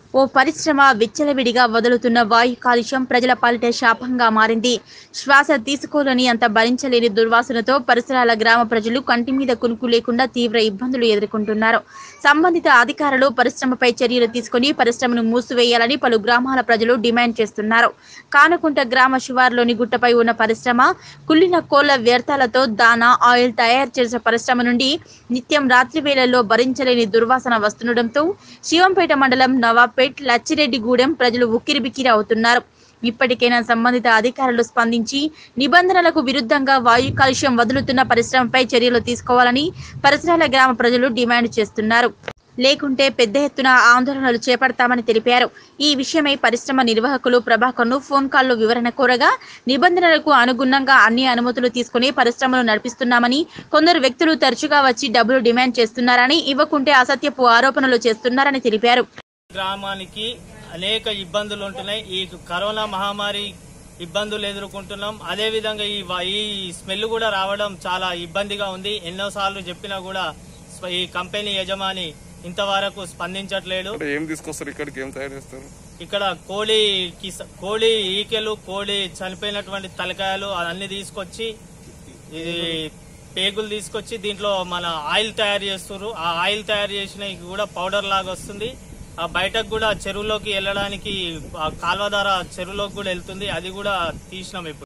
ఓ పరిశ్రమ విచ్చలవిడిగా వదులుతున్న వాయు కాలుష్యం ప్రజల పాలిట శాపంగా మారింది శ్వాస తీసుకోలేని అంత భరించలేని దుర్వాసనతో పరిసరాల గ్రామ ప్రజలు కంటి మీద కునుకు లేకుండా తీవ్ర ఇబ్బందులు ఎదుర్కొంటున్నారు సంబంధిత అధికారులు పరిశ్రమపై చర్యలు తీసుకుని పరిశ్రమను మూసివేయాలని పలు గ్రామాల ప్రజలు డిమాండ్ చేస్తున్నారు కానకుంట గ్రామ శివారులోని గుట్టపై ఉన్న పరిశ్రమ కుళ్ళిన కోళ్ల వ్యర్థాలతో దానా ఆయిల్ తయారు చేసే పరిశ్రమ నుండి నిత్యం రాత్రి వేళల్లో భరించలేని దుర్వాసన వస్తుండటంతో శివంపేట మండలం నవాబ్పేట్ లచ్చిరెడ్డిగూడెం ప్రజలు ఉక్కిరిబిక్కిరి అవుతున్నారు ఇప్పటికైనా సంబంధిత అధికారులు స్పందించి నిబంధనలకు విరుద్ధంగా వాయు కాలుష్యం వదులుతున్న పరిశ్రమపై చర్యలు తీసుకోవాలని పరిసరాల గ్రామ ప్రజలు డిమాండ్ చేస్తున్నారు లేకుంటే పెద్ద ఎత్తున ఆందోళనలు చేపడతామని తెలిపారు ఈ విషయమై పరిశ్రమ నిర్వాహకులు ప్రభాకర్ను ఫోన్ కాల్లో వివరణ కోరగా నిబంధనలకు అనుగుణంగా అన్ని అనుమతులు తీసుకుని పరిశ్రమలు నడిపిస్తున్నామని కొందరు వ్యక్తులు తరచుగా వచ్చి డబ్బులు డిమాండ్ చేస్తున్నారని ఇవ్వకుంటే అసత్యపు ఆరోపణలు చేస్తున్నారని తెలిపారు గ్రామానికి అనేక ఇబ్బందులు ఉంటున్నాయి ఈ కరోనా మహమ్మారి ఇబ్బందులు ఎదుర్కొంటున్నాం అదే విధంగా ఈ వా- ఈ స్మెల్ కూడా రావడం చాలా ఇబ్బందిగా ఉంది ఎన్నోసార్లు చెప్పినా కూడా స్వ- ఈ కంపెనీ యజమాని ఇంతవరకు స్పందించట్లేడు అంటే ఏం తీసుకొస్తారు ఇక్కడికి ఏం తయారు చేస్తారు ఇక్కడ కోడి కిస- కోడి ఈకెలు కోడి చనిపోయినటువంటి తలకాయలు అన్ని తీసుకొచ్చి ఇది పేగులు తీసుకొచ్చి దీంట్లో మన ఆయిల్ తయారు చేస్తారు ఆ ఆయిల్ తయారు చేసిన కూడా పౌడర్ లాగా వస్తుంది ఆ బయటకు కూడా చెరువులోకి వెళ్ళడానికి ఆ కాల్వ ద్వారా చెరువులోకి కూడా వెళ్తుంది అది కూడా తీసినాం ఇప్పుడు